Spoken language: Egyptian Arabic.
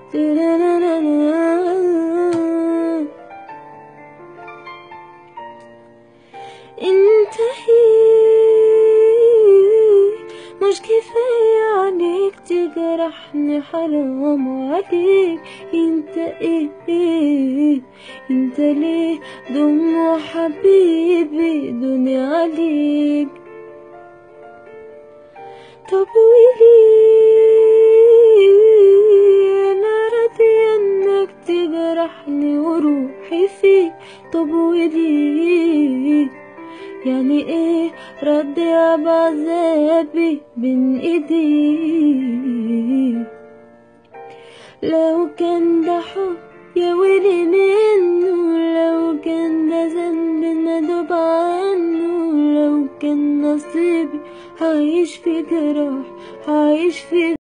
ترارارارا. انتهي مش كفاية عليك تجرحني حرام عليك انت ايه, إيه انت ليه دموع حبيبي دنيا عليك طب وليه انا راضية انك تجرحني وروحي فيك طب وليه يعني ايه رد يا بعذابي بين ايديك لو كان ده حب يا ويلي منه لو كان ده ذنب ندب عنه لو كان نصيبي هعيش في جراح هعيش في